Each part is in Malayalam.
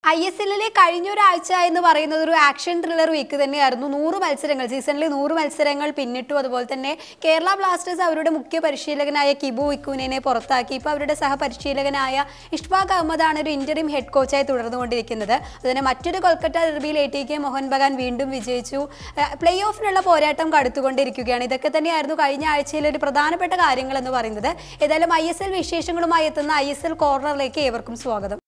ഐ എസ് എല്ലിലെ കഴിഞ്ഞ ഒരാഴ്ച എന്ന് പറയുന്നത് ഒരു ആക്ഷൻ ത്രില്ലർ വീക്ക് തന്നെയായിരുന്നു നൂറ് മത്സരങ്ങൾ സീസണിൽ നൂറ് മത്സരങ്ങൾ പിന്നിട്ടു അതുപോലെ തന്നെ കേരള ബ്ലാസ്റ്റേഴ്സ് അവരുടെ മുഖ്യ പരിശീലകനായ കിബു ഇക്കുനെ പുറത്താക്കി ഇപ്പോൾ അവരുടെ സഹപരിശീലകനായ ഇഷ്ഫാഖ് അഹമ്മദാണ് ഒരു ഇന്ററിം ഹെഡ് കോച്ചായി തുടർന്നുകൊണ്ടിരിക്കുന്നത് അതുതന്നെ മറ്റൊരു കൊൽക്കത്ത ഡെർബിയിൽ A T K Mohun Bagan വീണ്ടും വിജയിച്ചു പ്ലേ ഓഫിനുള്ള പോരാട്ടം കടുത്തുകൊണ്ടിരിക്കുകയാണ് ഇതൊക്കെ തന്നെയായിരുന്നു കഴിഞ്ഞ ആഴ്ചയിലെ ഒരു പ്രധാനപ്പെട്ട കാര്യങ്ങൾ എന്ന് പറയുന്നത് ഏതായാലും ഐ എസ് എൽ വിശേഷങ്ങളുമായി എത്തുന്ന ഐ എസ് എൽ കോർണറിലേക്ക് ഏവർക്കും സ്വാഗതം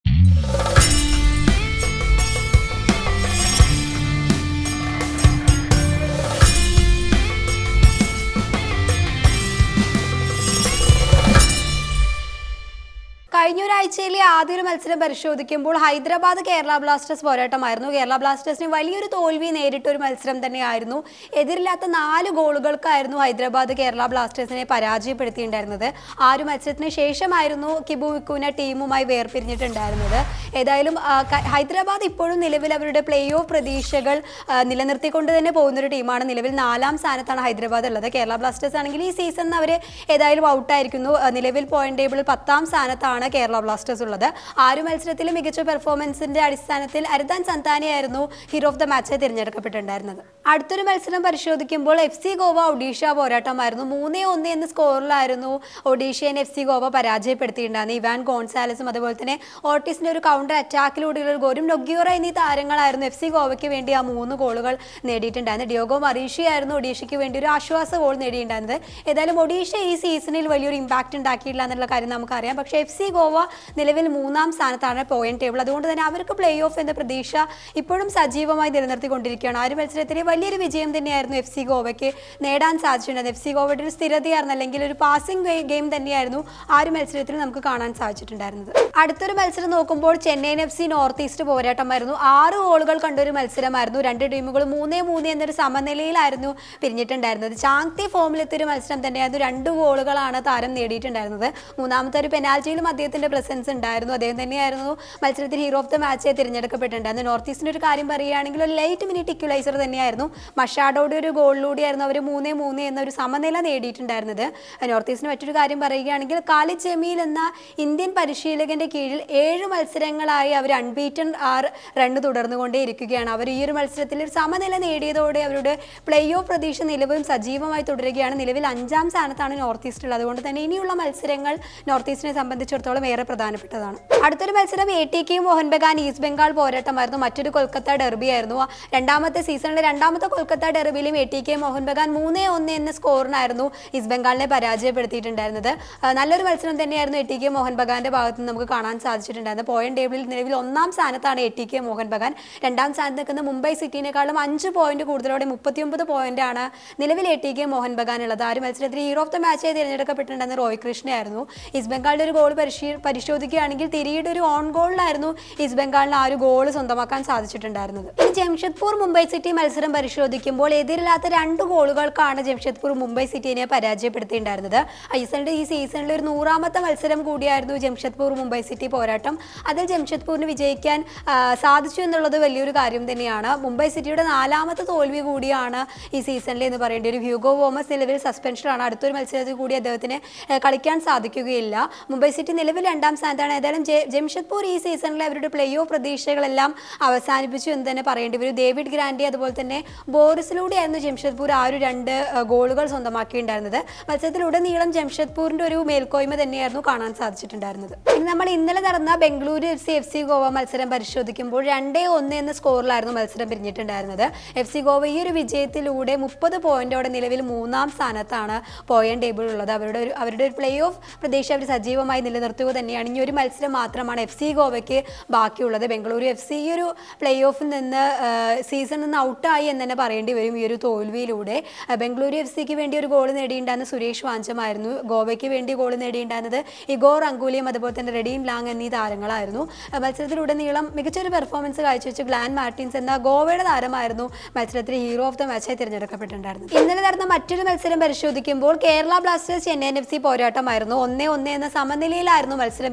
കഴിഞ്ഞ ഒരാഴ്ചയിലെ ആദ്യ ഒരു മത്സരം പരിശോധിക്കുമ്പോൾ ഹൈദരാബാദ് കേരള ബ്ലാസ്റ്റേഴ്സ് പോരാട്ടമായിരുന്നു കേരള ബ്ലാസ്റ്റേഴ്സിന് വലിയൊരു തോൽവി നേരിട്ട ഒരു മത്സരം തന്നെയായിരുന്നു എതിരില്ലാത്ത നാല് ഗോളുകൾക്കായിരുന്നു ഹൈദരാബാദ് കേരള ബ്ലാസ്റ്റേഴ്സിനെ പരാജയപ്പെടുത്തിയിട്ടുണ്ടായിരുന്നത് ആ ഒരു മത്സരത്തിന് ശേഷമായിരുന്നു കിബു വിക്കുന ടീമുമായി വേർപിരിഞ്ഞിട്ടുണ്ടായിരുന്നത് ഏതായാലും ആ, ക- ഹൈദരാബാദ് ഇപ്പോഴും നിലവിൽ അവരുടെ പ്ലേ ഓഫ് പ്രതീക്ഷകൾ ആ, നിലനിർത്തിക്കൊണ്ട് തന്നെ പോകുന്നൊരു ടീമാണ് നിലവിൽ നാലാം സ്ഥാനത്താണ് ഹൈദരാബാദ് ഉള്ളത് കേരള ബ്ലാസ്റ്റേഴ്സ് ആണെങ്കിൽ ഈ സീസണിൽ അവർ ഏതായാലും ഔട്ടായിരിക്കുന്നു ആ, നിലവിൽ പോയിന്റ് ടേബിളിൽ പത്താം സ്ഥാനത്താണ് കേരള ബ്ലാസ്റ്റേഴ്സ് ഉള്ളത് ആ ഒരു മത്സരത്തിൽ മികച്ച പെർഫോമൻസിന്റെ അടിസ്ഥാനത്തിൽ അരുതാൻ സന്താനിയായിരുന്നു ഹീറോ ഓഫ് ദ മാച്ച് തിരഞ്ഞെടുക്കപ്പെട്ടിട്ടുണ്ടായിരുന്നത് അടുത്തൊരു മത്സരം പരിശോധിക്കുമ്പോൾ എഫ് സി ഗോവ ഒഡീഷ പോരാട്ടമായിരുന്നു മൂന്നേ ഒന്ന് എന്ന സ്കോറിലായിരുന്നു ഒഡീഷയെ എഫ് സി ഗോവ പരാജയപ്പെടുത്തിയിട്ടുണ്ടായിരുന്നു ഇവാൻ ഗോൺസാലസും അതുപോലെ തന്നെ ഓട്ടീസിന്റെ ഒരു കൗണ്ടർ അറ്റാക്കിലൂടെയുള്ള ഒരു ഗോരും നൊഗ്യൂറ എന്നീ താരങ്ങളായിരുന്നു എഫ് സി ഗോവയ്ക്ക് വേണ്ടി ആ മൂന്ന് ഗോളുകൾ നേടിയിട്ടുണ്ടായിരുന്നത് ഡിയോഗോ മറീഷിയായിരുന്നു ഒഡീഷയ്ക്ക് വേണ്ടി ഒരു ആശ്വാസ ഗോൾ നേടിയിട്ടുണ്ടായിരുന്നത് ഏതായാലും ഒഡീഷ ഈ സീസണിൽ വലിയൊരു ഇമ്പാക്റ്റ് ഉണ്ടാക്കിയില്ല എന്നുള്ള കാര്യം നമുക്കറിയാം പക്ഷേ എഫ് സി ഗോവ നിലവിൽ മൂന്നാം സ്ഥാനത്താണ് പോയിന്റ് ടേബിൾ അതുകൊണ്ട് തന്നെ അവർക്ക് പ്ലേ ഓഫ് എന്ന പ്രതീക്ഷ ഇപ്പോഴും സജീവമായി നിലനിർത്തിക്കൊണ്ടിരിക്കുകയാണ് ആ ഒരു മത്സരത്തിലെ വലിയൊരു വിജയം തന്നെയായിരുന്നു എഫ് സി ഗോവയ്ക്ക് നേടാൻ സാധിച്ചിട്ടുണ്ടായിരുന്നത് എഫ് സി ഗോവയുടെ ഒരു സ്ഥിരതയായിരുന്നു അല്ലെങ്കിൽ ഒരു പാസിംഗ് ഗെയിം തന്നെയായിരുന്നു ആ ഒരു മത്സരത്തിൽ നമുക്ക് കാണാൻ സാധിച്ചിട്ടുണ്ടായിരുന്നത് അടുത്തൊരു മത്സരം നോക്കുമ്പോൾ Chennaiyin F C North East പോരാട്ടമായിരുന്നു ആറ് ഗോളുകൾ കണ്ടൊരു മത്സരമായിരുന്നു രണ്ട് ടീമുകൾ മൂന്നേ മൂന്ന് എന്നൊരു സമനിലയിലായിരുന്നു പിരിഞ്ഞിട്ടുണ്ടായിരുന്നത് ചാങ്തി ഫോമിലെത്തിയ ഒരു മത്സരം തന്നെയായിരുന്നു രണ്ട് ഗോളുകളാണ് താരം നേടിയിട്ടുണ്ടായിരുന്നത് മൂന്നാമത്തെ ഒരു പെനാൽറ്റിയിലും അദ്ദേഹത്തിന്റെ പ്രസൻസ് ഉണ്ടായിരുന്നു അദ്ദേഹം തന്നെയായിരുന്നു മത്സരത്തിൽ ഹീറോ ഓഫ് ദ മാച്ച് തിരഞ്ഞെടുക്കപ്പെട്ടിട്ടുണ്ടായിരുന്നു നോർത്ത് ഈസ്റ്റിന്റെ ഒരു കാര്യം പറയുകയാണെങ്കിൽ ഒരു ലൈറ്റ് മിനിറ്റ് ഇക്വലൈസർ തന്നെയായിരുന്നു മഷാഡോയുടെ ഒരു ഗോളിലൂടെയായിരുന്നു അവർ മൂന്നേ മൂന്ന് എന്ന ഒരു സമനില നേടിയിട്ടുണ്ടായിരുന്നത് നോർത്ത് ഈസ്റ്റിന് മറ്റൊരു കാര്യം പറയുകയാണെങ്കിൽ കാലിദ് ജമീൽ എന്ന ഇന്ത്യൻ പരിശീലകന്റെ കീഴിൽ ഏഴ് മത്സരങ്ങളായി അവർ അൺബീറ്റൺ ആർ റണ്ണ് തുടർന്നുകൊണ്ടേ ഇരിക്കുകയാണ് അവർ ഈ ഒരു മത്സരത്തിൽ ഒരു സമനില നേടിയതോടെ അവരുടെ പ്ലേ ഓഫ് പ്രതീക്ഷ നിലവിലും സജീവമായി തുടരുകയാണ് നിലവിൽ അഞ്ചാം സ്ഥാനത്താണ് നോർത്ത് ഈസ്റ്റിൽ അതുകൊണ്ട് തന്നെ ഇനിയുള്ള മത്സരങ്ങൾ നോർത്ത് ഈസ്റ്റിനെ സംബന്ധിച്ചിടത്തോളം ഏറെ പ്രധാനപ്പെട്ടതാണ് അടുത്തൊരു മത്സരം A T K Mohun Bagan East Bengal പോരാട്ടമായിരുന്നു മറ്റൊരു കൊൽക്കത്ത ഡെർബി ആയിരുന്നു ആ രണ്ടാമത്തെ സീസണിലെ രണ്ടാമത്തെ കൊൽക്കത്ത ഡെർബിയിലും A T K Mohun Bagan മൂന്നേ ഒന്ന് എന്ന സ്കോറിനായിരുന്നു ഈസ്റ്റ് ബംഗാളിനെ പരാജയപ്പെടുത്തിയിട്ടുണ്ടായിരുന്നത് ആ, നല്ലൊരു മത്സരം തന്നെയായിരുന്നു എ ടി കെ മോഹൻ ബഗാന്റെ ഭാഗത്ത് നിന്ന് നമുക്ക് കാണാൻ സാധിച്ചിട്ടുണ്ടായിരുന്നത് പോയിന്റ് ടേബിളിൽ നിലവിൽ ഒന്നാം സ്ഥാനത്താണ് A T K Mohun Bagan രണ്ടാം സ്ഥാനത്ത് നിൽക്കുന്ന മുംബൈ സിറ്റിനേക്കാളും അഞ്ച് പോയിന്റ് കൂടുതലോടെ മുപ്പത്തിയൊമ്പത് പോയിന്റ് ആണ് നിലവിൽ A T K Mohun Bagan ഉള്ളത് ആ ഒരു മത്സരത്തിൽ ഹീറോ ഓഫ് ദ മാച്ചായി തിരഞ്ഞെടുക്കപ്പെട്ടിട്ടുണ്ടെന്ന് റോയ് കൃഷ്ണയായിരുന്നു ഈസ്റ്റ് ബംഗാളിന്റെ ഒരു ഗോൾ പരിശീ പരിശോധിക്കുകയാണെങ്കിൽ തിരിയുടെ ഒരു ഓൺ ഗോളിലായിരുന്നു ഈസ്റ്റ് ബംഗാളിന് ആ ഒരു ഗോൾ സ്വന്തമാക്കാൻ സാധിച്ചിട്ടുണ്ടായിരുന്നത് ഇനി ജംഷഡ്പൂർ മുംബൈ സിറ്റി മത്സരം പരിശോധിക്കുമ്പോൾ എതിരില്ലാത്ത രണ്ട് ഗോളുകൾക്കാണ് ജംഷഡ്പൂർ മുംബൈ സിറ്റിനെ പരാജയപ്പെടുത്തിയിട്ടുണ്ടായിരുന്നത് ഐ എസ് എല്ലിന്റെ ഈ സീസണിലെ ഒരു നൂറാമത്തെ മത്സരം കൂടിയായിരുന്നു ജംഷഡ്പൂർ മുംബൈ സിറ്റി പോരാട്ടം അതിൽ ജംഷഡ്പൂരിന് വിജയിക്കാൻ ആ, സാധിച്ചു എന്നുള്ളത് വലിയൊരു കാര്യം തന്നെയാണ് മുംബൈ സിറ്റിയുടെ നാലാമത്തെ തോൽവി കൂടിയാണ് ഈ സീസണിൽ എന്ന് പറയേണ്ടി ഒരു ഹ്യൂഗോ വോമസ് നിലവിൽ സസ്പെൻഷനാണ് അടുത്തൊരു മത്സരത്തിൽ കൂടി അദ്ദേഹത്തിന് ആ, കളിക്കാൻ സാധിക്കുകയില്ല മുംബൈ സിറ്റി നിലവിൽ രണ്ടാം സ്ഥാനത്താണ് ഏതായാലും ജെ- ജംഷഡ്പൂർ ഈ സീസണിലെ അവരുടെ പ്ലേ ഓഫ് പ്രതീക്ഷകളെല്ലാം അവസാനിപ്പിച്ചു എന്ന് തന്നെ പറയേണ്ടി വരും ഡേവിഡ് ഗ്രാൻഡി അതുപോലെ തന്നെ ബോറിസിലൂടെയായിരുന്നു ജംഷഡ്പൂർ ആ ഒരു രണ്ട് ആ, ഗോളുകൾ സ്വന്തമാക്കിയിട്ടുണ്ടായിരുന്നത് മത്സരത്തിലുടനീളം ജംഷഡ്പൂരിന്റെ ഒരു മേൽക്കോയ്മ തന്നെയായിരുന്നു കാണാൻ സാധിച്ചിട്ടുണ്ടായിരുന്നത് ഇനി നമ്മൾ ഇന്നലെ നടന്ന Bengaluru F C F C Goa മത്സരം പരിശോധിക്കുമ്പോൾ രണ്ടേ ഒന്ന് എന്ന സ്കോറിലായിരുന്നു മത്സരം പിരിഞ്ഞിട്ടുണ്ടായിരുന്നത് എഫ് സി ഗോവ ഈ ഒരു വിജയത്തിലൂടെ മുപ്പത് പോയിന്റോടെ നിലവിൽ മൂന്നാം സ്ഥാനത്താണ് പോയിന്റ് ടേബിൾ ഉള്ളത് അവരുടെ ഒരു അവരുടെ ഒരു പ്ലേ ഓഫ് പ്രതീക്ഷ അവർ സജീവമായി നിലനിർത്തുക തന്നെയാണ് ഇനി ഒരു മത്സരം മാത്രമാണ് എഫ് സി ഗോവയ്ക്ക് ബാക്കിയുള്ളത് ബംഗളൂരു എഫ് സി ഈ ഒരു പ്ലേ ഓഫിൽ നിന്ന് സീസണിൽ നിന്ന് ഔട്ടായി എന്ന് തന്നെ പറയേണ്ടി വരും ഈ ഒരു തോൽവിയിലൂടെ ആ, ബംഗളൂരു എഫ് സിക്ക് വേണ്ടി ഒരു ഗോൾ നേടിയിട്ടുണ്ടായിരുന്ന സുരേഷ് വാഞ്ചമായിരുന്നു ഗോവയ്ക്ക് വേണ്ടി ഗോൾ നേടിയിട്ടുണ്ടായിരുന്നത് ഇഗോർ അങ്കുലിയും അതുപോലെ തന്നെ റെഡീൻ ലാങ് എന്നീ താരങ്ങളായിരുന്നു ആ, മത്സരത്തിലുടനീളം മികച്ചൊരു പെർഫോമൻസ് കാഴ്ചവെച്ച് ഗ്ലാൻ മാർട്ടിൻസ് എന്ന ഗോവയുടെ താരമായിരുന്നു മത്സരത്തിൽ ഹീറോ ഓഫ് ദ മാച്ചായി തിരഞ്ഞെടുക്കപ്പെട്ടിട്ടുണ്ടായിരുന്നത് ഇന്നലെ നടന്ന മറ്റൊരു മത്സരം പരിശോധിക്കുമ്പോൾ Kerala Blasters Chennaiyin F C പോരാട്ടമായിരുന്നു ഒന്നേ ഒന്ന് എന്ന സമനിലയിലായിരുന്നു മത്സരം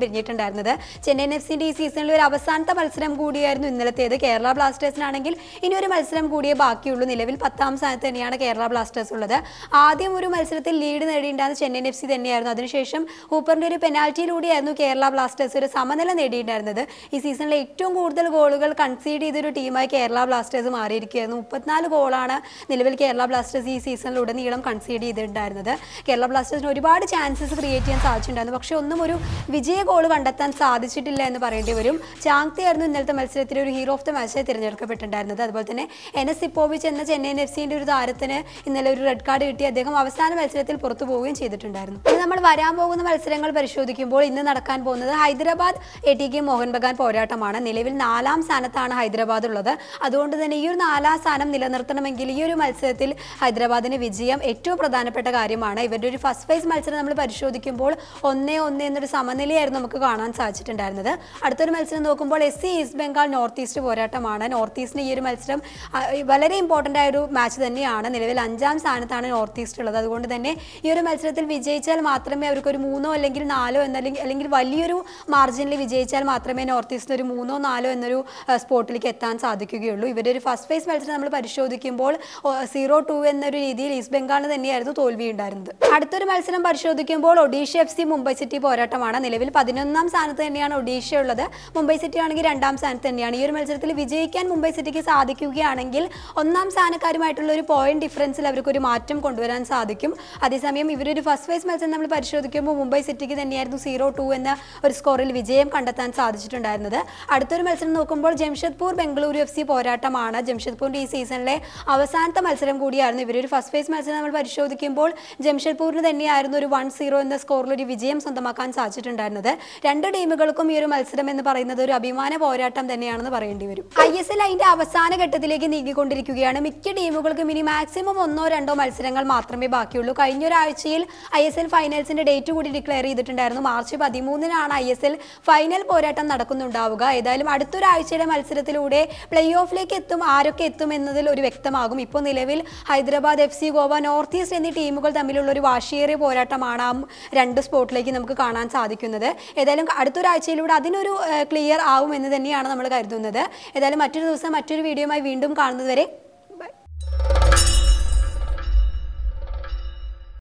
പിരിഞ്ഞിട്ടുണ്ടായിരുന്നത് ചെന്നൈയിൻ എഫ് സിന്റെ ഈ സീസണിൽ ഒരു അവസാനത്തെ മത്സരം കൂടിയായിരുന്നു ഇന്നലത്തേത് കേരള ബ്ലാസ്റ്റേഴ്സിനാണെങ്കിൽ ഇനി ഒരു മത്സരം കൂടിയേ ബാക്കിയുള്ളൂ നിലവിൽ പത്താം സ്ഥാനത്ത് തന്നെയാണ് കേരള ബ്ലാസ്റ്റേഴ്സ് ഉള്ളത് ആദ്യം ഒരു മത്സരത്തിൽ ലീഡ് നേടിയിട്ടുണ്ടായിരുന്ന ചെന്നൈയിൻ എഫ് സി തന്നെയായിരുന്നു അതിനുശേഷം ഹൂപ്പറിന്റെ ഒരു പെനാൽറ്റിയിലൂടെയായിരുന്നു കേരള ബ്ലാസ്റ്റേഴ്സ് ഒരു സമനില നേടിയിട്ടുണ്ടായിരുന്നത് ഈ സീസണിലെ ഏറ്റവും കൂടുതൽ ഗോളുകൾ കൺസീഡ് ചെയ്തൊരു ടീമായി കേരള ബ്ലാസ്റ്റേഴ്സ് മാറിയിരിക്കുകയായിരുന്നു മുപ്പത്തിനാല് ഗോളാണ് നിലവിൽ കേരള ബ്ലാസ്റ്റേഴ്സ് ഈ സീസണിലുടനീളം കൺസീഡ് ചെയ്തിട്ടുണ്ടായിരുന്നത് കേരള ബ്ലാസ്റ്റേഴ്സിന് ഒരുപാട് ചാൻസസ് ക്രിയേറ്റ് ചെയ്യാൻ സാധിച്ചിട്ടുണ്ടായിരുന്നു പക്ഷേ ഒന്നും ഒരു വിജയ ഗോൾ കണ്ടെത്താൻ സാധിച്ചിട്ടില്ല എന്ന് പറയേണ്ടി വരും ചാങ്തി ആയിരുന്നു ഇന്നലത്തെ മത്സരത്തിൽ ഒരു ഹീറോ ഓഫ് ദ മാച്ചായി തിരഞ്ഞെടുക്കപ്പെട്ടിട്ടുണ്ടായിരുന്നത് അതുപോലെ തന്നെ എനസ് സിപ്പോവിച്ച് എന്ന ചെന്നൈയിൻ എഫ് സിന്റെ ഒരു താരത്തിന് ഇന്നലെ ഒരു റെഡ് കാർഡ് കിട്ടി അദ്ദേഹം അവസാന മത്സരത്തിൽ പുറത്തു പോവുകയും ചെയ്തിട്ടുണ്ടായിരുന്നു ഇനി നമ്മൾ വരാൻ പോകുന്ന മത്സരങ്ങൾ പരിശോധിക്കുമ്പോൾ ഇന്ന് നടക്കാൻ പോകുന്നത് Hyderabad A T K Mohun Bagan പോരാട്ടമാണ് നിലവിൽ നാലാം സ്ഥാനത്താണ് ഹൈദരാബാദ് ഉള്ളത് അതുകൊണ്ട് തന്നെ ഈ ഒരു നാലാം സ്ഥാനം നിലനിർത്തണമെങ്കിൽ ഈ ഒരു മത്സരത്തിൽ ഹൈദരാബാദിന് വിജയം ഏറ്റവും പ്രധാനപ്പെട്ട കാര്യമാണ് ഇവരുടെ ഒരു ഫസ്റ്റ് ഫേസ് മത്സരം നമ്മൾ പരിശോധിക്കുമ്പോൾ ഒന്നേ ഒന്ന് എന്നൊരു സമനിലയായിരുന്നു നമുക്ക് കാണാൻ സാധിച്ചിട്ടുണ്ടായിരുന്നത് അടുത്തൊരു മത്സരം നോക്കുമ്പോൾ S C East Bengal North East പോരാട്ടമാണ് നോർത്ത് ഈസ്റ്റിന് ഈ ഒരു മത്സരം ആ, വളരെ ഇമ്പോർട്ടൻ്റ് ആയ ഒരു മാച്ച് തന്നെയാണ് നിലവിൽ അഞ്ചാം സ്ഥാനത്താണ് നോർത്ത് ഈസ്റ്റ് ഉള്ളത് അതുകൊണ്ട് തന്നെ ഈ ഒരു മത്സരത്തിൽ വിജയിച്ചാൽ മാത്രമേ അവർക്ക് ഒരു മൂന്നോ അല്ലെങ്കിൽ നാലോ എന്നല്ലെങ്കിൽ അല്ലെങ്കിൽ വലിയൊരു മാർജിനിൽ വിജയിച്ചാൽ മാത്രമേ നോർത്ത് ഈസ്റ്റിൽ ഒരു മൂന്നോ നാലോ എന്നൊരു ആ, സ്പോട്ടിലേക്ക് എത്താൻ സാധിക്കുകയുള്ളൂ ഇവരുടെ ഒരു ഫസ്റ്റ് ഫേസ് മത്സരം നമ്മൾ പരിശോധിക്കുമ്പോൾ സീറോ ടു എന്നൊരു രീതിയിൽ ഈസ്റ്റ് ബംഗാളിന് തന്നെയായിരുന്നു തോൽവി ഉണ്ടായിരുന്നത് അടുത്തൊരു മത്സരം പരിശോധിക്കുമ്പോൾ Odisha F C Mumbai City പോരാട്ടമാണ് നിലവിൽ പതിനൊന്നാം സ്ഥാനത്ത് തന്നെയാണ് ഒഡീഷ ഉള്ളത് മുംബൈ സിറ്റി ആണെങ്കിൽ രണ്ടാം സ്ഥാനത്ത് തന്നെയാണ് ഈ ഒരു മത്സരത്തിൽ വിജയിക്കാൻ മുംബൈ സിറ്റിക്ക് സാധിക്കുകയാണെങ്കിൽ ഒന്നാം സ്ഥാനക്കാരുമായിട്ടുള്ള ഒരു പോയിന്റ് ഡിഫറൻസിൽ അവർക്ക് ഒരു മാറ്റം കൊണ്ടുവരാൻ സാധിക്കും അതേസമയം ഇവരൊരു ഫസ്റ്റ് ഫേസ് മത്സരം നമ്മൾ പരിശോധിക്കുമ്പോൾ മുംബൈ സിറ്റിക്ക് തന്നെയായിരുന്നു സീറോ ടു എന്ന ഒരു സ്കോറിൽ വിജയം കണ്ടെത്താൻ സാധിച്ചിട്ടുണ്ടായിരുന്നത് അടുത്തൊരു മത്സരം നോക്കുമ്പോൾ ജംഷഡ്പൂർ ബംഗളൂരു എഫ് സി പോരാട്ടമാണ് ജംഷഡ്പൂരിന്റെ ഈ സീസണിലെ അവസാനത്തെ മത്സരം കൂടിയായിരുന്നു ഇവരൊരു ഫസ്റ്റ് ഫേസ് മത്സരം നമ്മൾ പരിശോധിക്കുമ്പോൾ ജംഷഡ്പൂരിന് തന്നെയായിരുന്നു ഒരു വൺ സീറോ എന്ന സ്കോറിൽ ഒരു വിജയം സ്വന്തമാക്കാൻ സാധിച്ചിട്ടുണ്ടായിരുന്നത് രണ്ട് ടീമുകൾക്കും ഈ ഒരു മത്സരം എന്ന് പറയുന്നത് ഒരു അഭിമാന പോരാട്ടം തന്നെയാണെന്ന് പറയേണ്ടി വരും ഐ എസ് എൽ അതിന്റെ അവസാന ഘട്ടത്തിലേക്ക് നീങ്ങിക്കൊണ്ടിരിക്കുകയാണ് മിക്ക ടീമുകൾക്കും ഇനി മാക്സിമം ഒന്നോ രണ്ടോ മത്സരങ്ങൾ മാത്രമേ ബാക്കിയുള്ളൂ കഴിഞ്ഞ ഒരാഴ്ചയിൽ ഐ എസ് എൽ ഫൈനൽസിന്റെ ഡേറ്റ് കൂടി ഡിക്ലെയർ ചെയ്തിട്ടുണ്ടായിരുന്നു മാർച്ച് പതിമൂന്നിനാണ് ഐ എസ് എൽ ഫൈനൽ പോരാട്ടം നടക്കുന്നുണ്ടാവുക ഏതായാലും അടുത്തൊരാഴ്ചയുടെ മത്സരത്തിലൂടെ പ്ലേ ഓഫിലേക്ക് എത്തും ആരൊക്കെ എത്തും എന്നതിൽ ഒരു വ്യക്തമാകും ഇപ്പോൾ നിലവിൽ Hyderabad F C Goa North East എന്നീ ടീമുകൾ തമ്മിലുള്ള ഒരു വാശിയേറിയ പോരാട്ടമാണ് ആ രണ്ട് സ്പോട്ടിലേക്ക് നമുക്ക് കാണാൻ സാധിക്കുന്നത് ഏതായാലും അടുത്തൊരാഴ്ചയിലൂടെ അതിനൊരു ക്ലിയർ ആവും എന്ന് തന്നെയാണ് നമ്മൾ കരുതുന്നത് ഏതായാലും മറ്റൊരു ദിവസം മറ്റൊരു വീഡിയോയുമായി വീണ്ടും കാണുന്നതുവരെ